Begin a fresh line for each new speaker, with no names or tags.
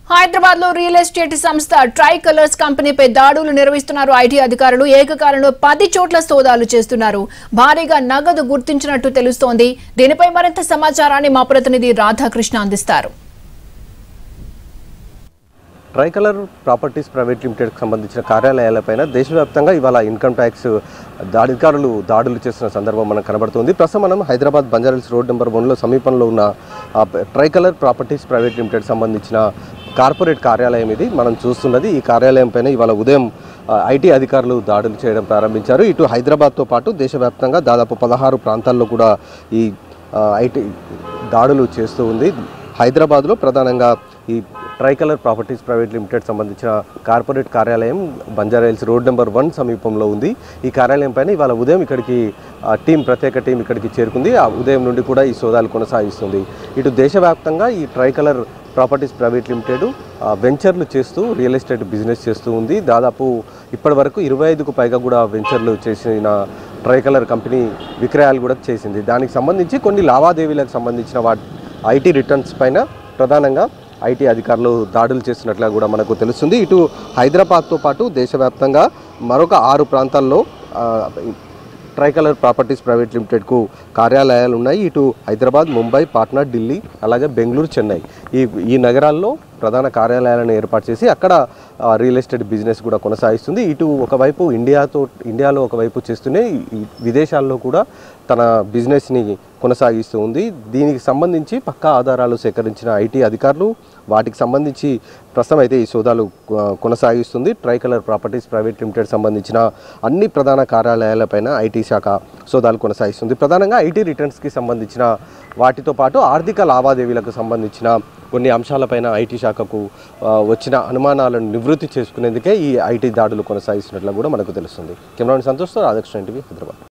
హైదరాబాద్ లో real estate సంస్థ tri colours కంపెనీపై దాడులు నిర్వహిస్తున్నారు ఐటీ అధికారులు ఏకకాలంలో పది చోట్ల సోదాలు చేస్తున్నారు భారీగా నగదు గుర్తించినట్టు తెలుస్తోంది దీనిపై మరింత సమాచారాన్ని మా ప్రతినిధి రాధాకృష్ణ అందిస్తారు
ట్రైకలర్ ప్రాపర్టీస్ ప్రైవేట్ లిమిటెడ్కి సంబంధించిన కార్యాలయాలపైన దేశవ్యాప్తంగా ఇవాళ ఇన్కమ్ ట్యాక్స్ అధికారులు దాడులు చేస్తున్న సందర్భం మనకు కనబడుతుంది ప్రస్తుతం మనం హైదరాబాద్ బంజారాల్స్ రోడ్ నెంబర్ వన్లో సమీపంలో ఉన్న ఆ, ట్రైకలర్ ప్రాపర్టీస్ ప్రైవేట్ లిమిటెడ్ సంబంధించిన కార్పొరేట్ కార్యాలయం ఇది మనం చూస్తున్నది ఈ కార్యాలయం పైన ఇవాళ ఉదయం ఆ, ఐటీ అధికారులు దాడులు చేయడం ప్రారంభించారు ఇటు హైదరాబాద్తో పాటు దేశవ్యాప్తంగా దాదాపు పదహారు ప్రాంతాల్లో కూడా ఈ ఆ, ఐటీ దాడులు చేస్తూ ఉంది హైదరాబాద్లో ప్రధానంగా ఈ ట్రైకలర్ ప్రాపర్టీస్ ప్రైవేట్ లిమిటెడ్ సంబంధించిన కార్పొరేట్ కార్యాలయం బంజారాహిల్స్ రోడ్ నెంబర్ వన్ సమీపంలో ఉంది ఈ కార్యాలయం పైన ఇవాళ ఉదయం ఇక్కడికి ఆ, టీం ప్రత్యేక టీం ఇక్కడికి చేరుకుంది ఆ ఉదయం నుండి కూడా ఈ సోదాలు కొనసాగిస్తుంది ఇటు దేశవ్యాప్తంగా ఈ ట్రైకలర్ ప్రాపర్టీస్ ప్రైవేట్ లిమిటెడ్ ఆ, వెంచర్లు చేస్తూ రియల్ ఎస్టేట్ బిజినెస్ చేస్తూ ఉంది దాదాపు ఇప్పటి వరకు ఇరవై ఐదుకు పైగా కూడా వెంచర్లు చేసిన ట్రైకలర్ కంపెనీ విక్రయాలు కూడా చేసింది దానికి సంబంధించి కొన్ని లావాదేవీలకు సంబంధించిన వాటి ఐటీ రిటర్న్స్ పైన ప్రధానంగా ఐటీ అధికారులు దాడులు చేస్తున్నట్లుగా కూడా మనకు తెలుస్తుంది ఇటు హైదరాబాద్తో పాటు దేశవ్యాప్తంగా మరొక ఆరు ప్రాంతాల్లో ఆ, ట్రైకలర్ ప్రాపర్టీస్ ప్రైవేట్ లిమిటెడ్కు కార్యాలయాలు ఉన్నాయి ఇటు హైదరాబాద్ ముంబై పాట్నా ఢిల్లీ అలాగే బెంగళూరు చెన్నై ఈ ఈ నగరాల్లో ప్రధాన కార్యాలయాలను ఏర్పాటు చేసి అక్కడ ఆ, రియల్ ఎస్టేట్ బిజినెస్ కూడా కొనసాగిస్తుంది ఇటు ఒకవైపు ఇండియాతో ఇండియాలో ఒకవైపు చేస్తూనే ఈ విదేశాల్లో కూడా తన బిజినెస్ని కొనసాగిస్తూ ఉంది దీనికి సంబంధించి పక్కా ఆధారాలు సేకరించిన ఐటీ అధికారులు వాటికి సంబంధించి ప్రస్తుతం అయితే ఈ సోదాలు కొ- కొనసాగిస్తుంది ట్రైకలర్ ప్రాపర్టీస్ ప్రైవేట్ లిమిటెడ్ సంబంధించిన అన్ని ప్రధాన కార్యాలయాలపైన ఐటీ శాఖ సోదాలు కొనసాగిస్తుంది ప్రధానంగా ఐటీ రిటర్న్స్కి సంబంధించిన వాటితో పాటు ఆర్థిక లావాదేవీలకు సంబంధించిన కొన్ని అంశాలపైన ఐటీ శాఖకు ఆ, వచ్చిన అనుమానాలను నివృత్తి చేసుకునేందుకే ఈ ఐటీ దాడులు కొనసాగిస్తున్నట్లు కూడా మనకు తెలుస్తుంది కెమెరాని సంతోష్తో రాధాకృష్ణ టీవీ హైదరాబాద్